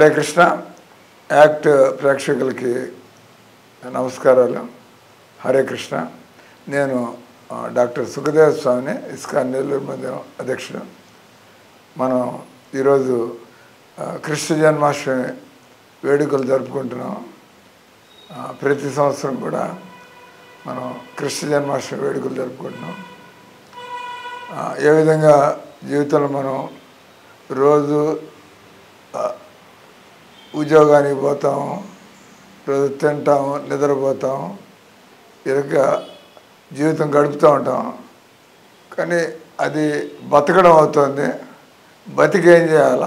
Hare Krishna act ప్రేక్షకులకి నమస్కారాలు హరే కృష్ణ నేను ఆ, డాక్టర్ సుఖదేవ స్వామిని ఇస్కాన్ నెల్లూరు మందిరం అధ్యక్షుడు మనం ఈరోజు ఆ, కృష్ణ జన్మాష్టమి వేడుకలు జరుపుకుంటున్నాం ఆ, ప్రతి సంవత్సరం కూడా మనం కృష్ణ జన్మాష్టమి వేడుకలు జరుపుకుంటున్నాం ఆ, ఏ విధంగా జీవితంలో మనం రోజు ఆ, ఉద్యోగానికి పోతాం రోజు తింటాం నిద్రపోతాం ఇరక జీవితం గడుపుతూ ఉంటాం కానీ అది బతకడం అవుతుంది బతికి ఏం చేయాల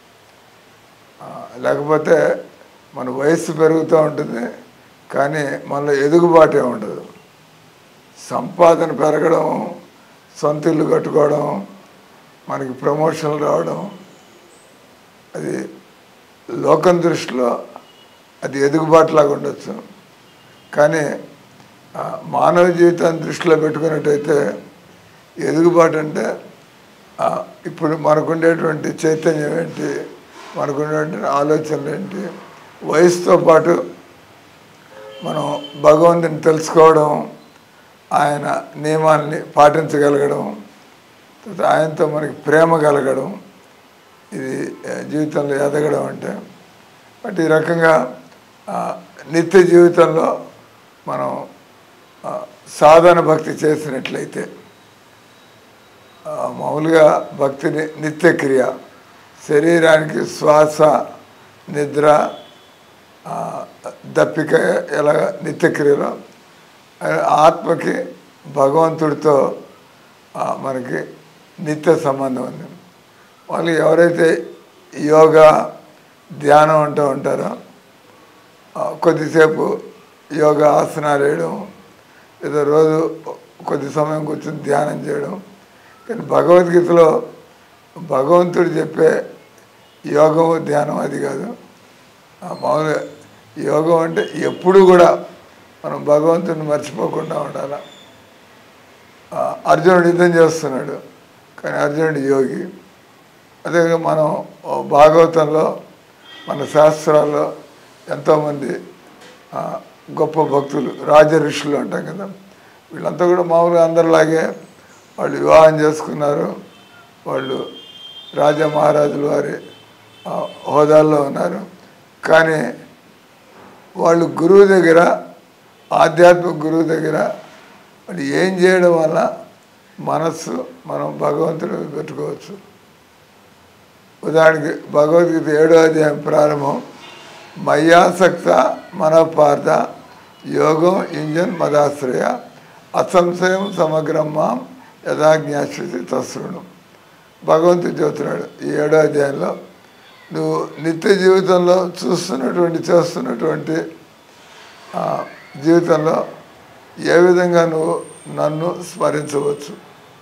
ఆ, లేకపోతే మన వయస్సు పెరుగుతూ ఉంటుంది కానీ మనలో ఎదుగుబాటే ఉండదు సంపాదన పెరగడం సొంత ఇల్లు కట్టుకోవడం మనకి ప్రమోషన్లు రావడం అది లోకం దృష్టిలో అది ఎదుగుబాటులాగా ఉండొచ్చు కానీ ఆ, మానవ జీవితాన్ని దృష్టిలో పెట్టుకున్నట్టయితే ఎదుగుబాటు అంటే ఆ, ఇప్పుడు మనకుండేటువంటి చైతన్యం ఏంటి మనకుండేటువంటి ఆలోచనలు ఏంటి వయసుతో పాటు మనం భగవంతుని తెలుసుకోవడం ఆయన నియమాల్ని పాటించగలగడం తర్వాత ఆయనతో మనకి ప్రేమ కలగడం ఇది ఆ, జీవితంలో ఎదగడం అంటే బట్ ఈ రకంగా ఆ, నిత్య జీవితంలో మనం ఆ, సాధన భక్తి చేసినట్లయితే ఆ, మామూలుగా భక్తిని నిత్యక్రియ శరీరానికి శ్వాస నిద్ర ఆ, దప్పిక ఎలా నిత్యక్రియలో ఆ, ఆత్మకి భగవంతుడితో ఆ, మనకి నిత్య సంబంధం ఉంది వాళ్ళు ఎవరైతే యోగా ధ్యానం అంటూ ఉంటారో ఆ, కొద్దిసేపు యోగా ఆసనాలు వేయడం ఏదో రోజు కొద్ది సమయం కూర్చొని ధ్యానం చేయడం కానీ భగవద్గీతలో భగవంతుడు చెప్పే యోగం ధ్యానం అది కాదు ఆ, మామూలుగా యోగం అంటే ఎప్పుడు కూడా మనం భగవంతుడిని మర్చిపోకుండా ఉండాలి ఆ, అర్జునుడు యుద్ధం చేస్తున్నాడు కానీ అర్జునుడు యోగి అదే మనం ఓ భాగవతంలో మన శాస్త్రాల్లో ఎంతోమంది ఆ, గొప్ప భక్తులు రాజ ఋషులు అంటాం కదా వీళ్ళంతా కూడా మామూలుగా అందరిలాగే వాళ్ళు వివాహం చేసుకున్నారు వాళ్ళు రాజా మహారాజుల వారి ఆ, హోదాల్లో ఉన్నారు కానీ వాళ్ళు గురువు దగ్గర ఆధ్యాత్మిక గురువు దగ్గర వాళ్ళు ఏం చేయడం వల్ల మనస్సు మనం భగవంతుడు పెట్టుకోవచ్చు ఉదాహరణకి భగవద్గీత ఏడో అధ్యాయం ప్రారంభం మయ్యాసక్త మనపార్థ యోగం ఇంజన్ మదాశ్రయ అసంశయం సమగ్రం మాం యథాజ్ఞాశ్రుతి తస్రుణం భగవంతుడు చెబుతున్నాడు ఈ ఏడో అధ్యాయంలో నువ్వు నిత్య జీవితంలో చూస్తున్నటువంటి చేస్తున్నటువంటి ఆ, జీవితంలో ఏ విధంగా నువ్వు నన్ను స్మరించవచ్చు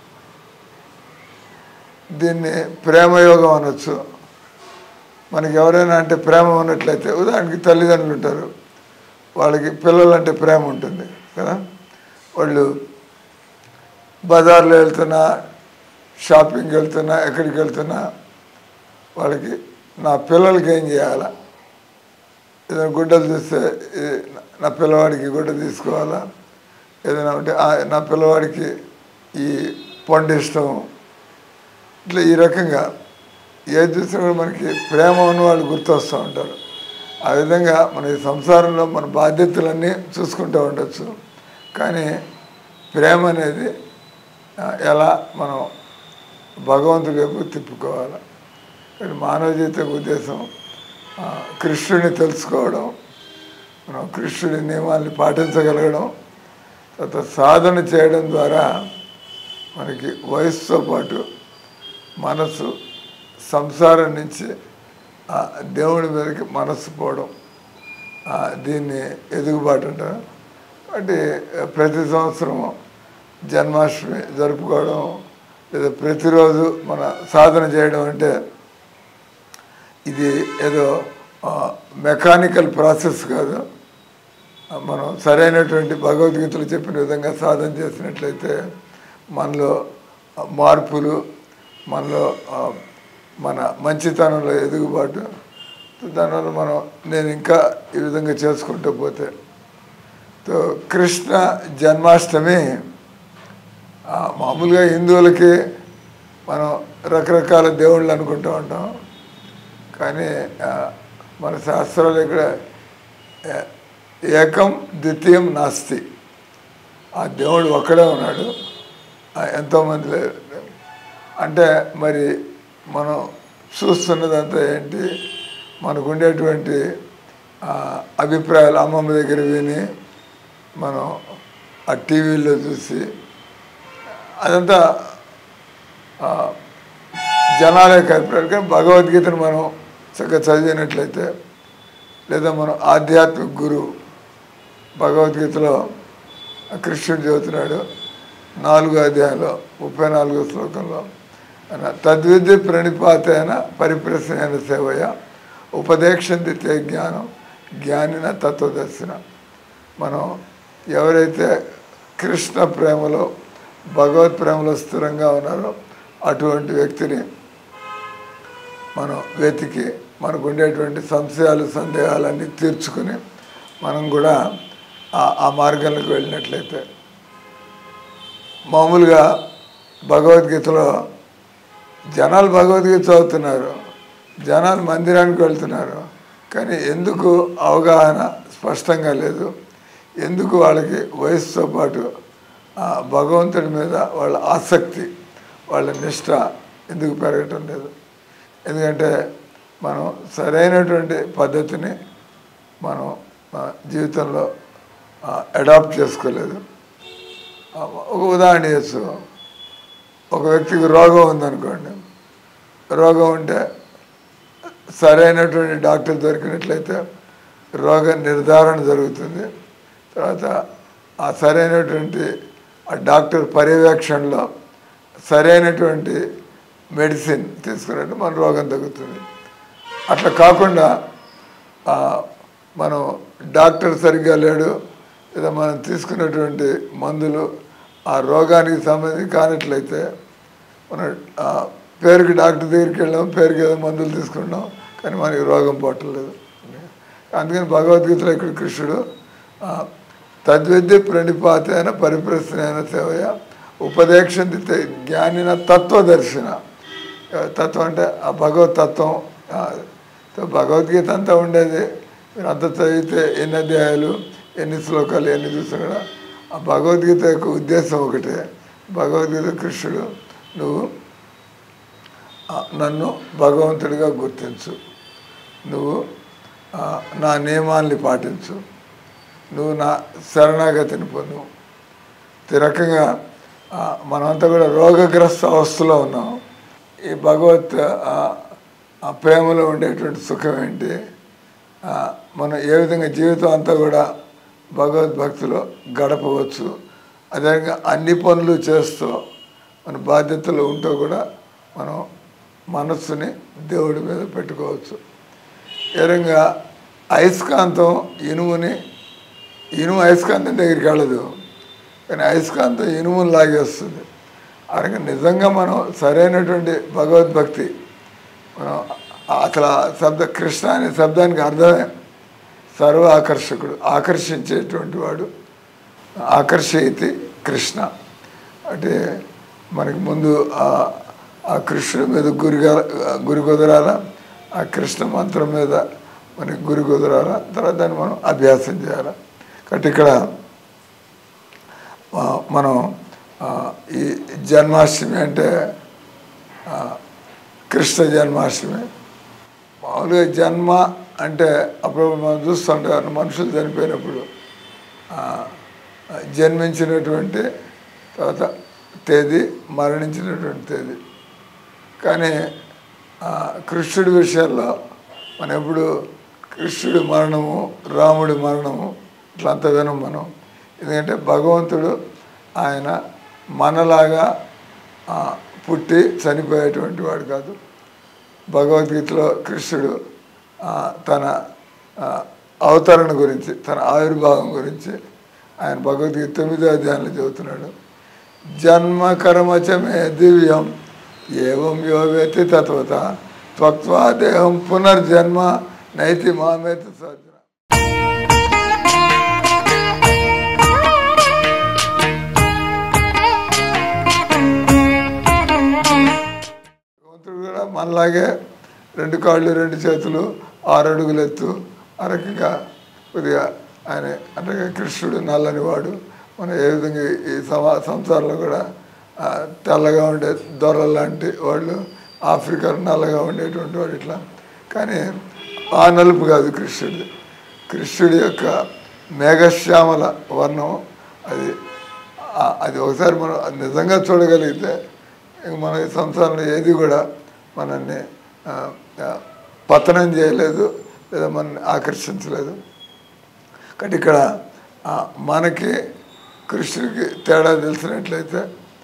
దీన్ని ప్రేమయోగం అనొచ్చు మనకి ఎవరైనా అంటే ప్రేమ ఉన్నట్లయితే ఉదాహరణకి తల్లిదండ్రులు ఉంటారు వాళ్ళకి పిల్లలంటే ప్రేమ ఉంటుంది కదా వాళ్ళు బజార్లో వెళ్తున్నా షాపింగ్కి వెళ్తున్నా ఎక్కడికి వెళ్తున్నా వాళ్ళకి నా పిల్లలకి ఏం చేయాలా ఏదైనా గుడ్డలు చూస్తే ఇది నా పిల్లవాడికి గుడ్డ తీసుకోవాలా ఏదైనా ఉంటే "ఆ, నా పిల్లవాడికి ఈ పండు ఇష్టం ఇట్లా ఈ రకంగా ఏది చూసినా కూడా మనకి ప్రేమ ఉన్న వాళ్ళు గుర్తొస్తూ ఉంటారు ఆ విధంగా మన ఈ సంసారంలో మన బాధ్యతలన్నీ చూసుకుంటూ ఉండొచ్చు కానీ ప్రేమ అనేది ఆ, ఎలా మనం భగవంతుడి వైపు తిప్పుకోవాలి కానీ మానవ జీవిత ఉద్దేశం ఆ, కృష్ణుడిని తెలుసుకోవడం మనం కృష్ణుడి నియమాల్ని పాటించగలగడం తర్వాత సాధన చేయడం ద్వారా మనకి వయసుతో పాటు మనసు సంసారం నుంచి ఆ దేవుడి మీదకి మనస్సు పోవడం ఆ, దీన్ని ఎదుగుబాటు అంటారు కాబట్టి ప్రతి సంవత్సరం జన్మాష్టమి జరుపుకోవడం లేదా ప్రతిరోజు మన సాధన చేయడం అంటే ఇది ఏదో మెకానికల్ ప్రాసెస్ కాదు ఆ, మనం సరైనటువంటి భగవద్గీతలు చెప్పిన విధంగా సాధన చేసినట్లయితే మనలో ఆ, మార్పులు మనలో ఆ, మన మంచితనంలో ఎదుగుబాటు దానివల్ల మనం నేను ఇంకా ఈ విధంగా చేసుకుంటూ పోతే తో కృష్ణ జన్మాష్టమి ఆ, మామూలుగా హిందువులకి మనం రకరకాల దేవుళ్ళు అనుకుంటూ ఉంటాం కానీ ఆ, మన శాస్త్రాలు ఇక్కడ ఆ, ఏకం ద్వితీయం నాస్తి ఆ దేవుడు ఒక్కడే ఉన్నాడు ఆ, ఎంతోమంది లేరు అంటే మరి మనం చూస్తున్నదంతా ఏంటి మనకు ఉండేటువంటి ఆ, అభిప్రాయాలు అమ్మమ్మ దగ్గర విని మనం ఆ టీవీలో చూసి అదంతా ఆ, జనాల యొక్క అభిప్రాయాలు కానీ భగవద్గీతను మనం చక్కగా చదివినట్లయితే లేదా మనం ఆధ్యాత్మిక గురువు భగవద్గీతలో కృష్ణుడు చెబుతున్నాడు నాలుగో అధ్యాయంలో ముప్పై నాలుగో శ్లోకంలో ఆయన తద్విద్య ప్రణిపాతైన పరిప్రశ్నైన సేవయ ఉపదేక్షంతి తే జ్ఞానం జ్ఞానిన తత్వదర్శన మనం ఎవరైతే కృష్ణ ప్రేమలో భగవత్ ప్రేమలో స్థిరంగా ఉన్నారో అటువంటి వ్యక్తిని మనం వెతికి మనకు ఉండేటువంటి సంశయాలు సందేహాలన్నీ తీర్చుకుని మనం కూడా ఆ- ఆ మార్గంలోకి వెళ్ళినట్లయితే మామూలుగా భగవద్గీతలో జనాలు భగవద్గీత చదువుతున్నారు జనాలు మందిరానికి వెళ్తున్నారు కానీ ఎందుకు అవగాహన స్పష్టంగా లేదు ఎందుకు వాళ్ళకి వయసుతో పాటు ఆ భగవంతుడి మీద వాళ్ళ ఆసక్తి వాళ్ళ నిష్ట ఎందుకు పెరగటం లేదు ఎందుకంటే మనం సరైనటువంటి పద్ధతిని మనం మన జీవితంలో అడాప్ట్ చేసుకోలేదు ఆ, ఒక ఉదాహరణ చేస్తూ ఒక వ్యక్తికి రోగం ఉందనుకోండి రోగం ఉంటే సరైనటువంటి డాక్టర్ దొరికినట్లయితే రోగ నిర్ధారణ జరుగుతుంది తర్వాత ఆ సరైనటువంటి ఆ డాక్టర్ పర్యవేక్షణలో సరైనటువంటి మెడిసిన్ తీసుకున్నట్టు మన రోగం తగ్గుతుంది అట్లా కాకుండా ఆ, మనం డాక్టర్ సరిగ్గా లేడు లేదా మనం తీసుకున్నటువంటి మందులు ఆ రోగానికి సంబంధించి కానట్లయితే మన ఆ, పేరుకి డాక్టర్ దగ్గరికి వెళ్ళాం పేరుకి ఏదో మందులు తీసుకున్నాం కానీ మనకి రోగం పోవట్లేదు అందుకని భగవద్గీతలో ఇక్కడ కృష్ణుడు ఆ, తద్విద్య ప్రణిపాతైన పరిప్రశ్నైన సేవయ ఉపదేక్షంతి తే జ్ఞానిన తత్వదర్శన ఆ, తత్వం అంటే ఆ భగవత్ తత్వం ఆ, తో భగవద్గీత అంతా ఉండేది మీరు అంత చదివితే ఎన్ని అధ్యాయాలు ఎన్ని శ్లోకాలు ఎన్ని చూసినా కూడా ఆ భగవద్గీత యొక్క ఉద్దేశం ఒకటే భగవద్గీత కృష్ణుడు నువ్వు ఆ, నన్ను భగవంతుడిగా గుర్తించు నువ్వు ఆ, నా నియమాల్ని పాటించు నువ్వు నా శరణాగతిని పొందు ఈ రకంగా ఆ, మనమంతా కూడా రోగగ్రస్త అవస్థలో ఉన్నాం ఈ భగవత్ ఆ, ఆ ప్రేమలో ఉండేటువంటి సుఖం ఏంటి ఆ, మనం ఏ విధంగా జీవితం అంతా కూడా భగవద్భక్తిలో గడపవచ్చు అదేవిధంగా అన్ని పనులు చేస్తూ మన బాధ్యతలు ఉంటూ కూడా మనం మనస్సుని దేవుడి మీద పెట్టుకోవచ్చు ఏ విధంగా అయస్కాంతం ఇనుముని ఇనుము అయస్కాంతం దగ్గరికి వెళ్ళదు కానీ అయస్కాంతం ఇనుమును లాగేస్తుంది ఆ రకంగా నిజంగా మనం సరైనటువంటి భగవద్భక్తి మనం అసలు ఆ శబ్ద కృష్ణ అనే శబ్దానికి అర్థమే సర్వ ఆకర్షకుడు ఆకర్షించేటువంటి వాడు ఆకర్షయితి కృష్ణ అంటే మనకి ముందు ఆ- ఆ కృష్ణుడి మీద గురిగా గురి కుదరాల ఆ కృష్ణ మంత్రం మీద మనకి గురి కుదరాల తర్వాత దాన్ని మనం అభ్యాసం చేయాలి కాబట్టి ఇక్కడ ఆ, మనం ఆ, ఈ జన్మాష్టమి అంటే ఆ, కృష్ణ జన్మాష్టమి మామూలుగా జన్మ అంటే అప్పుడప్పుడు మనం చూస్తుంటాం మనుషులు చనిపోయినప్పుడు ఆ, జన్మించినటువంటి తర్వాత తేదీ మరణించినటువంటి తేదీ కానీ ఆ, కృష్ణుడి విషయాల్లో మనం ఎప్పుడు కృష్ణుడి మరణము రాముడి మరణము ఇట్లంతా వినం మనం ఎందుకంటే భగవంతుడు ఆయన మనలాగా ఆ, పుట్టి చనిపోయేటువంటి వాడు కాదు భగవద్గీతలో కృష్ణుడు ఆ, తన ఆ, అవతరణ గురించి తన ఆవిర్భావం గురించి ఆయన భగవద్గీత తొమ్మిదో అధ్యాయంలో చెబుతున్నాడు జన్మ కర్మచమే దివ్యం ఏవం యో వేతి తత్వత త్వక్వా దేహం పునర్జన్మ నైతి మామేతి సజ్జన భగవంతుడు కూడా మనలాగే రెండు కాళ్ళు రెండు చేతులు ఆరు అడుగులు ఎత్తు ఆ రకంగా కొద్దిగా ఆయన అంటే కృష్ణుడు నల్లని వాడు మనం ఏ విధంగా ఈ సమా సంసారంలో కూడా ఆ, తెల్లగా ఉండే దొరల లాంటి వాళ్ళు ఆఫ్రికాలో నల్లగా ఉండేటువంటి వాడు ఇట్లా కానీ ఆ నలుపు కాదు కృష్ణుడిది కృష్ణుడి యొక్క మేఘశ్యామల వర్ణం అది ఆ- అది ఒకసారి మనం అది నిజంగా చూడగలిగితే ఇంక మన ఈ సంసారంలో ఏది కూడా మనల్ని ఆ, ఆ, పతనం చేయలేదు లేదా మనల్ని ఆకర్షించలేదు కాబట్టి ఇక్కడ ఆ, మనకి కృష్ణుడికి తేడా తెలిసినట్లయితే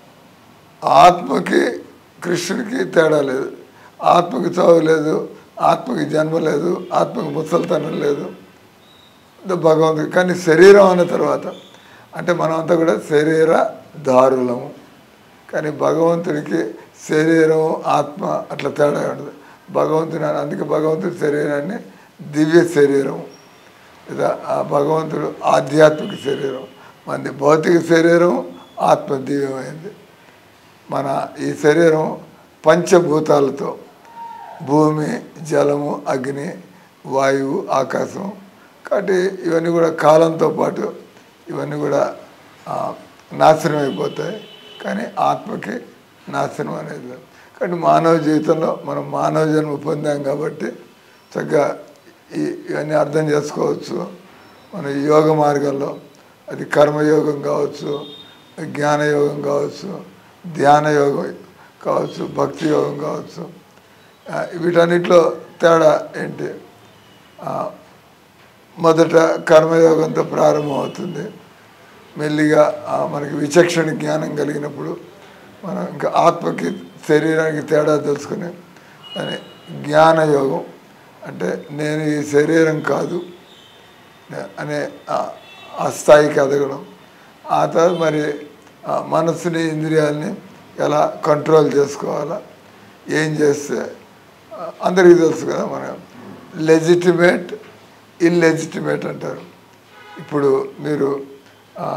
ఆత్మకి కృష్ణుడికి తేడా లేదు ఆత్మకి చావు లేదు ఆత్మకి జన్మ లేదు ఆత్మకి ముసలితనం లేదు ఇది భగవంతుడు కానీ శరీరం అన్న తర్వాత అంటే మనమంతా కూడా శరీర దారులము కానీ భగవంతుడికి శరీరం ఆత్మ అట్లా తేడా ఉండదు భగవంతుని అందుకే భగవంతుడి శరీరాన్ని దివ్య శరీరం లేదా ఆ భగవంతుడు ఆధ్యాత్మిక శరీరం మనది భౌతిక శరీరం ఆత్మ దివ్యమైంది మన ఈ శరీరం పంచభూతాలతో భూమి జలము అగ్ని వాయువు ఆకాశం కాబట్టి ఇవన్నీ కూడా కాలంతో పాటు ఇవన్నీ కూడా ఆ, నాశనం అయిపోతాయి కానీ ఆత్మకి నాశనం అనేది లేదు కాబట్టి మానవ జీవితంలో మనం మానవ జన్మ పొందాం కాబట్టి చక్కగా ఈ ఇవన్నీ అర్థం చేసుకోవచ్చు మన ఈ యోగ మార్గంలో అది కర్మయోగం కావచ్చు జ్ఞానయోగం కావచ్చు ధ్యాన యోగం కావచ్చు భక్తి యోగం కావచ్చు ఆ, వీటన్నిటిలో తేడా ఏంటి ఆ, మొదట కర్మయోగంతో ప్రారంభమవుతుంది మెల్లిగా ఆ, మనకి విచక్షణ జ్ఞానం కలిగినప్పుడు మనం ఇంకా ఆత్మకి శరీరానికి తేడా తెలుసుకుని దాని జ్ఞానయోగం అంటే నేను ఈ శరీరం కాదు అనే ఆ- ఆ స్థాయికి ఎదగడం ఆ తర్వాత మరి ఆ మనసుని ఇంద్రియాలని ఎలా కంట్రోల్ చేసుకోవాలా ఏం చేస్తే ఆ, అందరికీ తెలుసు కదా మనం లెజిటిమేట్ ఇల్లెజిటిమేట్ అంటారు ఇప్పుడు మీరు ఆ,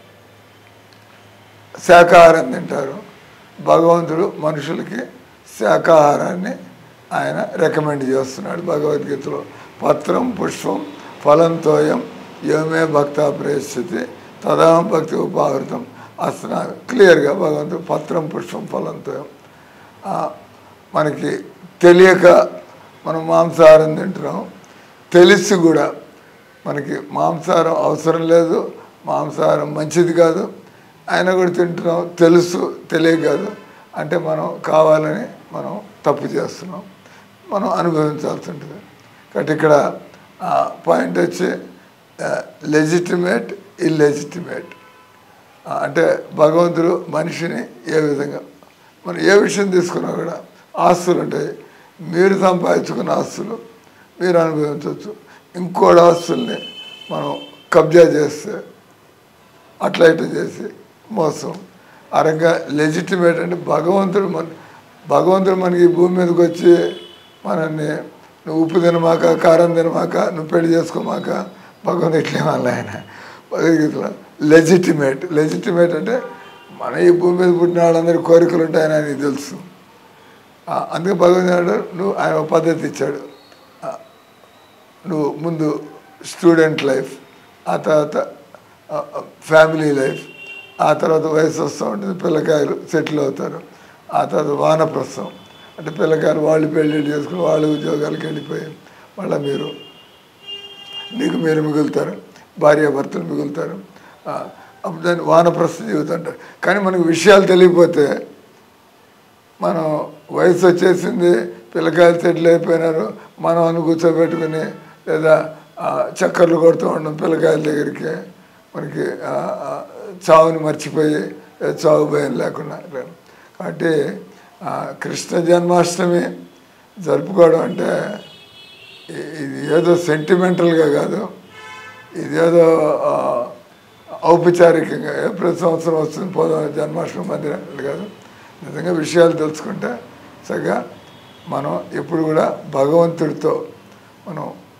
శాకాహారం తింటారు భగవంతుడు మనుషులకి శాకాహారాన్ని ఆయన రికమెండ్ చేస్తున్నాడు భగవద్గీతలో పత్రం పుష్పం ఫలం తోయం యోమే భక్త ప్రేషితి తదాం భక్తి ఉపావృతం అసలు క్లియర్గా భగవంతుడు పత్రం పుష్పం ఫలం తోయం ఆ, మనకి తెలియక మనం మాంసాహారం తింటున్నాం తెలిసి కూడా మనకి మాంసాహారం అవసరం లేదు మాంసాహారం మంచిది కాదు అయినా కూడా తింటున్నాం తెలుసు తెలియక కాదు అంటే మనం కావాలని మనం తప్పు చేస్తున్నాం మనం అనుభవించాల్సి ఉంటుంది కాబట్టి ఇక్కడ పాయింట్ వచ్చి లెజిటిమేట్ ఇల్లెజిటిమేట్ అంటే భగవంతుడు మనిషిని ఏ విధంగా మనం ఏ విషయం తీసుకున్నా కూడా ఆస్తులు ఉంటాయి మీరు సంపాదించుకున్న ఆస్తులు మీరు అనుభవించవచ్చు ఇంకోటి ఆస్తుల్ని మనం కబ్జా చేస్తే అట్లా ఇట్లా చేసి మోసం ఆ రకంగా లెజిటిమేట్ అంటే భగవంతుడు మన భగవంతుడు మనకి ఈ భూమి మీదకి వచ్చి మనల్ని నువ్వు ఉప్పు తినమాక కారం తినమాక నువ్వు పెళ్లి చేసుకోమాక భగవంతుడు ఇట్లే మళ్ళీ ఆయన భగవద్గీతలో లెజిటిమేట్ లెజిటిమేట్ అంటే మన ఈ భూమి మీద పుట్టిన వాళ్ళందరి కోరికలు ఉంటాయని ఆయనకి తెలుసు ఆ, అందుకే భగవంతుడు నువ్వు ఆయన ఒక పద్ధతి ఇచ్చాడు ఆ, నువ్వు ముందు స్టూడెంట్ లైఫ్ ఆ తర్వాత ఫ్యామిలీ లైఫ్ ఆ తర్వాత వయసు వస్తూ ఉంటుంది పిల్లకాయలు సెటిల్ అవుతారు ఆ తర్వాత వానప్రస్థం అంటే పిల్లకాయలు వాళ్ళు పెళ్ళిళ్ళు చేసుకుని వాళ్ళు ఉద్యోగాలకు వెళ్ళిపోయి మళ్ళీ మీరు నీకు మీరు మిగులుతారు భార్యాభర్తలు మిగులుతారు ఆ, అప్పుడు దాన్ని వానప్రస్థ జీవితం అంటారు కానీ మనకు విషయాలు తెలియకపోతే మనం వయసు వచ్చేసింది పిల్లకాయలు సెటిల్ అయిపోయినారు మనం అను కూర్చోబెట్టుకుని లేదా ఆ, చక్కర్లు కొడుతూ ఉన్నాం పిల్లకాయల దగ్గరికి మనకి ఆ, ఆ, చావుని మర్చిపోయి ఏ చావు భయం లేకుండా కాబట్టి ఆ, కృష్ణ జన్మాష్టమి జరుపుకోవడం అంటే ఇ- ఇది ఏదో సెంటిమెంటల్గా కాదు ఇదేదో ఆ, ఔపచారికంగా ఏ ప్రతి సంవత్సరం వస్తుంది పోదాం జన్మాష్టమి మందిరం కాదు నిజంగా విషయాలు తెలుసుకుంటే చక్కగా మనం ఎప్పుడు కూడా భగవంతుడితో మనం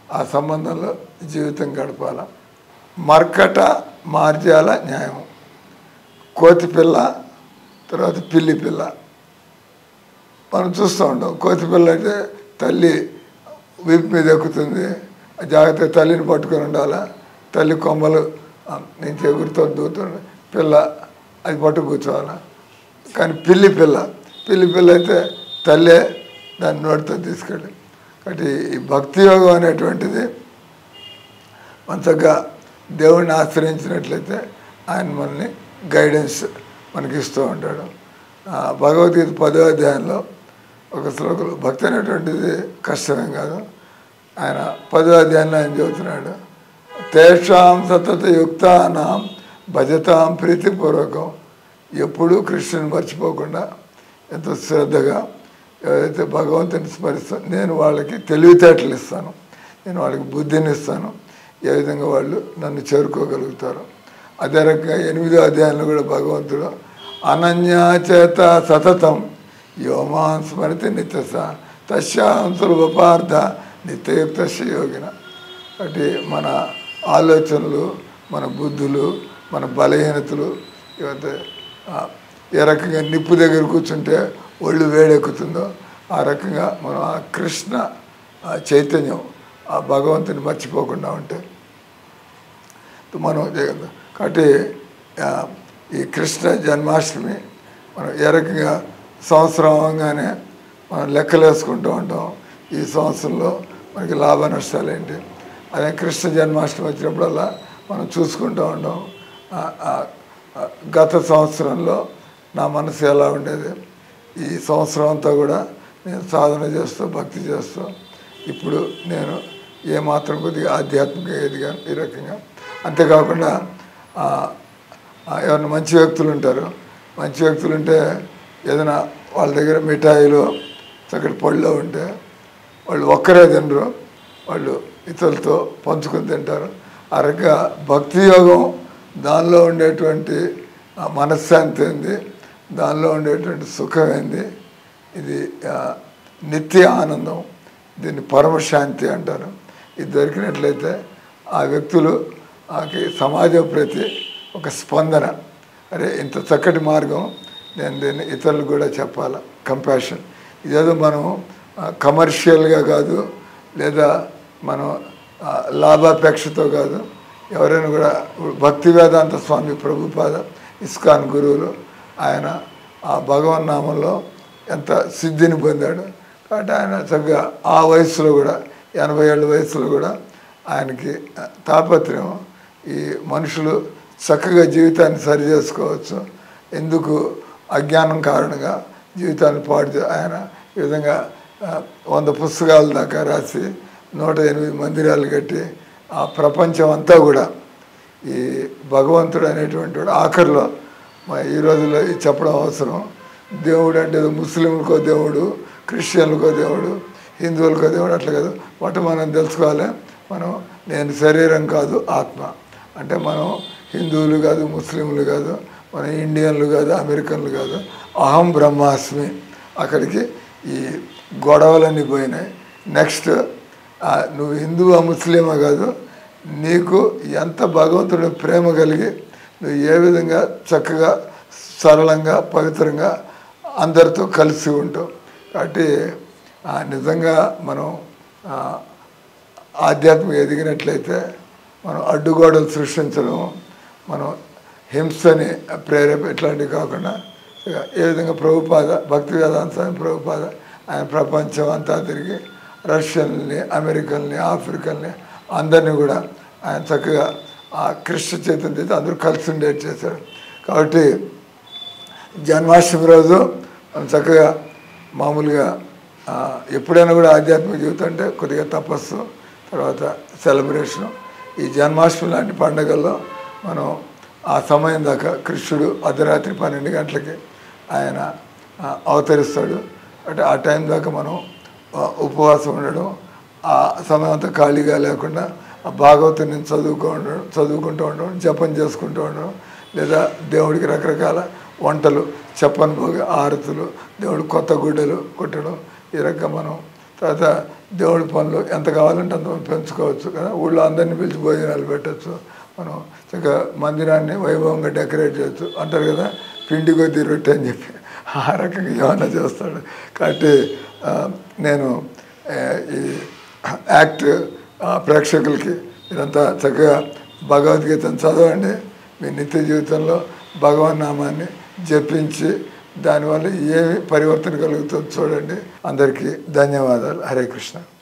ఆ సంబంధంలో జీవితం గడపాల మర్కట మార్జాల న్యాయం కోతి పిల్ల తర్వాత పిల్లి పిల్ల మనం చూస్తూ ఉంటాం కోతి పిల్ల అయితే తల్లి వీపు మీద ఎక్కుతుంది ఆ జాగ్రత్తగా తల్లిని పట్టుకొని ఉండాలా తల్లి కొమ్మలు ఆ, నుంచి ఎగురుతో దూతుంది పిల్ల అది పట్టు కూర్చోవాలా కానీ పిల్లి పిల్ల పిల్లి పిల్ల అయితే తల్లే దాన్ని నోటితో తీసుకెళ్ళి కాబట్టి ఈ భక్తి యోగం అనేటువంటిది మంచగా దేవుడిని ఆశ్రయించినట్లయితే ఆయన మనల్ని గైడెన్స్ మనకి ఇస్తూ ఉంటాడు ఆ, భగవద్గీత పదో అధ్యాయంలో ఒక శ్లోకంలో భక్తి అనేటువంటిది కష్టమేం కాదు ఆయన పదో అధ్యాయంలో ఆయన చెబుతున్నాడు తేషాం సతత యుక్తానాం భజతాం ప్రీతిపూర్వకం ఎప్పుడూ కృష్ణుని మర్చిపోకుండా ఎంతో శ్రద్ధగా ఎవరైతే భగవంతుని స్మరిస్తాను నేను వాళ్ళకి తెలివితేటలు ఇస్తాను నేను వాళ్ళకి బుద్ధిని ఇస్తాను ఏ విధంగా వాళ్ళు నన్ను చేరుకోగలుగుతారు అదే రకంగా ఎనిమిదో అధ్యాయంలో కూడా భగవంతుడు అనన్యాచేత సతతం యోమాన్ స్మరితి నిత్యస తస్యాం సులభపార్థ నిత్యయుక్త యోగిన కాబట్టి మన ఆలోచనలు మన బుద్ధులు మన బలహీనతలు ఇవైతే ఆ, ఏ రకంగా నిప్పు దగ్గర కూర్చుంటే ఒళ్ళు వేడెక్కుతుందో ఆ రకంగా మనం ఆ కృష్ణ ఆ చైతన్యం ఆ భగవంతుని మర్చిపోకుండా ఉంటే మనం చేయగలం కాబట్టి ఆ, ఈ కృష్ణ జన్మాష్టమి మనం ఏ రకంగా సంవత్సరం అవగానే మనం లెక్కలు వేసుకుంటూ ఉంటాం ఈ సంవత్సరంలో మనకి లాభ నష్టాలు ఏంటి అదే కృష్ణ జన్మాష్టమి వచ్చినప్పుడల్లా మనం చూసుకుంటూ ఉంటాం ఆ, ఆ, ఆ, గత సంవత్సరంలో నా మనసు ఎలా ఉండేది ఈ సంవత్సరం అంతా కూడా నేను సాధన చేస్తూ భక్తి చేస్తూ ఇప్పుడు నేను ఏమాత్రం కొద్దిగా ఆధ్యాత్మిక ఎదిగాను ఈ రకంగా అంతేకాకుండా ఆ, ఆ, ఎవరైనా మంచి వ్యక్తులు ఉంటారు మంచి వ్యక్తులు ఉంటే ఏదైనా వాళ్ళ దగ్గర మిఠాయిలు చక్కటి పళ్ళు ఉంటే వాళ్ళు ఒక్కరే తినరు వాళ్ళు ఇతరులతో పంచుకొని తింటారు ఆ రకంగా భక్తి యోగం దానిలో ఉండేటువంటి ఆ మనశ్శాంతి ఏంది దానిలో ఉండేటువంటి సుఖం ఏంది ఇది ఆ, నిత్య ఆనందం దీన్ని పరమశాంతి అంటారు ఇది దొరికినట్లయితే ఆ వ్యక్తులు ఆకి సమాజం ప్రతి ఒక స్పందన అరే ఇంత చక్కటి మార్గం నేను దీన్ని ఇతరులకు కూడా చెప్పాలా కంపాషన్ ఇదేదో మనం కమర్షియల్గా కాదు లేదా మనం ఆ, లాభాపేక్షతో కాదు ఎవరైనా కూడా ఇప్పుడు భక్తి వేదాంత స్వామి ప్రభుపాద ఇస్కాన్ గురువులు ఆయన ఆ భగవన్ నామంలో ఎంత సిద్ధిని పొందాడు కాబట్టి ఆయన చక్కగా ఆ వయసులో కూడా ఎనభై ఏళ్ళ వయసులో కూడా ఆయనకి తాపత్రయం ఈ మనుషులు చక్కగా జీవితాన్ని సరి చేసుకోవచ్చు ఎందుకు అజ్ఞానం కారణంగా జీవితాన్ని పాడు చే- ఆయన ఈ విధంగా ఆ, వంద పుస్తకాల దాకా రాసి నూట ఎనిమిది మందిరాలు కట్టి ఆ ప్రపంచం అంతా కూడా ఈ భగవంతుడు అనేటువంటి వాడు ఆఖరిలో మా ఈ రోజుల్లో ఇది చెప్పడం అవసరం దేవుడు అంటే ఏదో ముస్లింలకో దేవుడు క్రిస్టియన్లకో దేవుడు హిందువులకో దేవుడు అట్లా కాదు వాటి మనం తెలుసుకోవాలి మనం నేను శరీరం కాదు ఆత్మ అంటే మనం హిందువులు కాదు ముస్లింలు కాదు మన ఇండియన్లు కాదు అమెరికన్లు కాదు అహం బ్రహ్మాస్మి అక్కడికి ఈ గొడవలన్నీ పోయినాయి నెక్స్ట్ ఆ, నువ్వు హిందువా ముస్లిమా కాదు నీకు ఎంత భగవంతుడి ప్రేమ కలిగి నువ్వు ఏ విధంగా చక్కగా సరళంగా పవిత్రంగా అందరితో కలిసి ఉంటావు కాబట్టి ఆ, నిజంగా మనం ఆ, ఆధ్యాత్మిక ఎదిగినట్లయితే మనం అడ్డుగోడలు సృష్టించడం మనం హింసని ప్రేరేప ఇట్లాంటివి కాకుండా ఇక ఏ విధంగా ప్రభుపాద భక్తి వేదాంత స్వామి ప్రభుపాద ఆయన ప్రపంచం అంతా తిరిగి రష్యన్ని అమెరికల్ని ఆఫ్రికల్ని అందరినీ కూడా ఆయన చక్కగా ఆ కృష్ణ చైతన్యత అందరూ కలిసి ఉండేది చేశాడు కాబట్టి జన్మాష్టమి రోజు మనం చక్కగా మామూలుగా ఆ, ఎప్పుడైనా కూడా ఆధ్యాత్మిక జీవితం అంటే కొద్దిగా తపస్సు తర్వాత సెలబ్రేషను ఈ జన్మాష్టమి లాంటి పండుగల్లో మనం ఆ సమయం దాకా కృష్ణుడు అర్ధరాత్రి పన్నెండు గంటలకి ఆయన ఆ, అవతరిస్తాడు అంటే ఆ టైం దాకా మనం ఆ, ఉపవాసం ఉండడం ఆ సమయం అంతా ఖాళీగా లేకుండా ఆ భాగవతుని చదువుకో ఉండడం చదువుకుంటూ ఉండడం జపం చేసుకుంటూ ఉండడం లేదా దేవుడికి రకరకాల వంటలు చెప్పని పోగా ఆరతులు దేవుడు కొత్త గుడ్డలు కొట్టడం ఈ రకంగా మనం తర్వాత దేవుడి పనులు ఎంత కావాలంటే అంత పెంచుకోవచ్చు కదా ఊళ్ళో అందరినీ పిలిచి భోజనాలు పెట్టచ్చు మనం చక్కగా మందిరాన్ని వైభవంగా డెకరేట్ చేయొచ్చు అంటారు కదా పిండి కొద్ది రొట్టె అని చెప్పి ఆ రకంగా ఏమైనా చేస్తాడు కాబట్టి ఆ, నేను ఆ, ఈ యాక్ట్ ఆ, ప్రేక్షకులకి మీరంతా చక్కగా భగవద్గీతను చదవండి మీ నిత్య జీవితంలో భగవన్ నామాన్ని జపించి దానివల్ల ఏమి పరివర్తన కలుగుతుందో చూడండి అందరికీ ధన్యవాదాలు హరే కృష్ణ